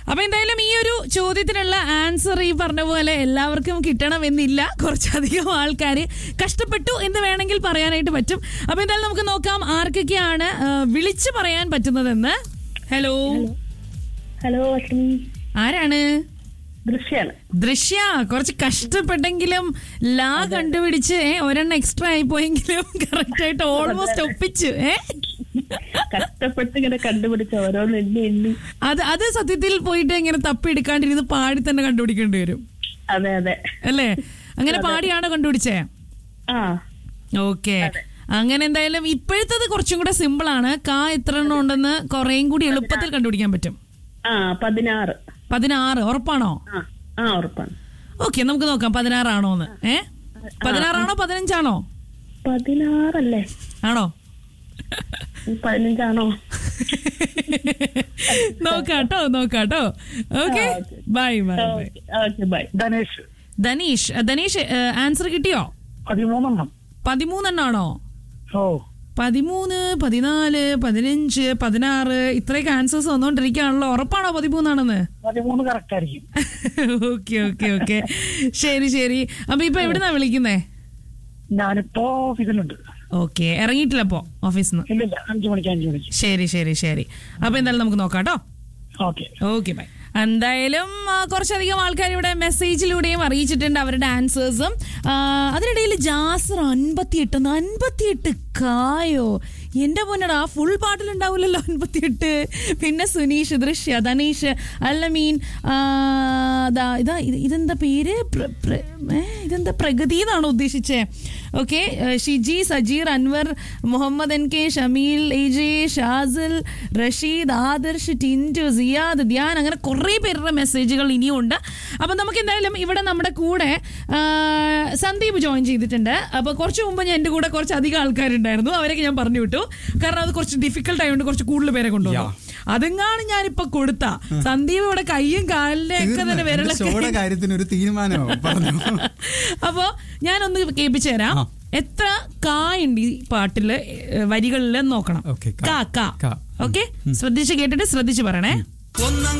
അപ്പൊ എന്തായാലും ഈ ഒരു ചോദ്യത്തിനുള്ള ആൻസർ ഈ പറഞ്ഞ പോലെ എല്ലാവർക്കും കിട്ടണമെന്നില്ല കുറച്ചധികം ആൾക്കാർ കഷ്ടപ്പെട്ടു എന്ന് വേണമെങ്കിൽ പറയാനായിട്ട് പറ്റും അപ്പൊ എന്തായാലും നമുക്ക് നോക്കാം ആർക്കൊക്കെയാണ് ആ, വിളിച്ചു പറയാൻ പറ്റുന്നതെന്ന് ഹലോ ഹലോ അശ്വിനി ആരാണ് ദൃശ്യാണ് ദൃശ്യ കുറച്ച് കഷ്ടപ്പെട്ടെങ്കിലും ലാ കണ്ടുപിടിച്ച് ഏ, ഒരെണ്ണം എക്സ്ട്രാ ആയി പോയെങ്കിലും കറക്റ്റ് ആയിട്ട് ഓൾമോസ്റ്റ് ഒപ്പിച്ചു ഏ കഷ്ടപ്പെട്ട് ഇങ്ങനെ കണ്ടുപിടിച്ച ഓരോന്ന് എണ്ണി എണ്ണി അത് അത് സത്യത്തിൽ പോയിട്ട് ഇങ്ങനെ തപ്പി എടുക്കാണ്ടിരുന്ന് പാടി തന്നെ കണ്ടുപിടിക്കേണ്ടി വരും അതെ അതെ അല്ലേ അങ്ങനെ പാടിയാണോ കണ്ടുപിടിച്ചേ ആ ഓക്കെ അങ്ങനെ എന്തായാലും ഇപ്പോഴത്തത് കുറച്ചും കൂടെ സിമ്പിൾ ആണ് കാ എത്ര എണ്ണം ഉണ്ടെന്ന് കുറേയും കൂടി എളുപ്പത്തിൽ കണ്ടുപിടിക്കാൻ പറ്റും ആ പതിനാറ് പതിനാറ് ഉറപ്പാണോ ആ ആ ഉറപ്പാണ് ഓക്കെ നമുക്ക് നോക്കാം പതിനാറാണോ എന്ന് ഏ പതിനാറാണോ പതിനഞ്ചാണോ പതിനാറല്ലേ ആണോ പതിനഞ്ചാണോ നോക്കാട്ടോ നോക്കാട്ടോ okay bye bye bye okay bye Dhanesh Dhaneesh Dhaneesh answer കിട്ടിയോ പതിമൂന്നെണ്ണം പതിമൂന്നെണ്ണാണോ ഓ പതിമൂന്ന് പതിനാല് പതിനഞ്ച് പതിനാറ് ഇത്രയൊക്കെ ആൻസേഴ്സ് വന്നോണ്ടിരിക്കുകയാണല്ലോ ഉറപ്പാണോ പതിമൂന്നാണെന്ന് പതിമൂന്ന് കറക്റ്റ് ആയിരിക്കും ഓക്കെ ഓക്കെ ഓക്കെ ശരി ശരി അപ്പൊ ഇപ്പൊ എവിടുന്നാ വിളിക്കുന്നേ ഞാനിപ്പോ ഓഫീസിലുണ്ട് ഓക്കെ ഇറങ്ങിയിട്ടില്ല അപ്പോ ഓഫീസിൽ നിന്ന് ഇല്ലില്ല അഞ്ചു മണിക്ക് അഞ്ചു മണിക്ക് ശരി ശരി ശരി അപ്പൊ എന്തായാലും നമുക്ക് നോക്കാം കേട്ടോ ഓക്കെ ഓക്കെ ബൈ എന്തായാലും ആ, കുറച്ചധികം ആൾക്കാർ ഇവിടെ മെസ്സേജിലൂടെയും അറിയിച്ചിട്ടുണ്ട് അവരുടെ ആൻസേഴ്സും അതിനിടയിൽ ജാസർ അൻപത്തിയെട്ട് അൻപത്തിയെട്ട് കായോ എന്റെ പൊന്നടാ ഫുൾ പാട്ടിലുണ്ടാവില്ലല്ലോ അൻപത്തിയെട്ട് പിന്നെ സുനീഷ് ദൃശ്യ ധനീഷ് അല്ലമീൻ ആ, ദാ, ഇതാ ഇത് ഇതെന്താ പേര് പ്ര- പ്ര- ഏ, ഇതെന്താ പ്രഗതി എന്നാണോ ഉദ്ദേശിച്ചേ okay Shiji Sajeer Anwar Muhammad N K Shameel A J Shazil Rasheed Adarsh Tintu Siyad Dhyan അങ്ങനെ കുറേ പേരുടെ മെസ്സേജുകൾ ഇനിയും ഉണ്ട് അപ്പം നമുക്ക് എന്തായാലും ഇവിടെ നമ്മുടെ കൂടെ ആ, സന്ദീപ് ജോയിൻ ചെയ്തിട്ടുണ്ട് അപ്പോൾ കുറച്ച് മുമ്പ് ഞാൻ എൻ്റെ കൂടെ കുറച്ച് അധികം ആൾക്കാരുണ്ടായിരുന്നു അവരൊക്കെ ഞാൻ പറഞ്ഞു വിട്ടു കാരണം അത് കുറച്ച് ഡിഫിക്കൽട്ട് ആയതുകൊണ്ട് കുറച്ച് കൂടുതൽ പേരെ കൊണ്ടുവന്നു അതെങ്ങാണ് ഞാനിപ്പോ കൊടുത്ത സന്ദീപ് ഇവിടെ കയ്യും കാലിന്റെ ഒക്കെ തന്നെ തീർന്ന്. എന്റെ വിരലൊക്കെ ഷോയുടെ കാര്യത്തിന് ഒരു തീരുമാനമോ പറഞ്ഞു അപ്പോ ഞാനൊന്ന് കേൾപ്പിച്ചു തരാം ആ. എത്ര കായുണ്ട് ഈ പാട്ടില് ഏ, വരികളില് നോക്കണം Okay, കാ. കാ കാ കാ. ഓക്കെ ശ്രദ്ധിച്ച് കേട്ടിട്ട് ശ്രദ്ധിച്ച് പറയണേ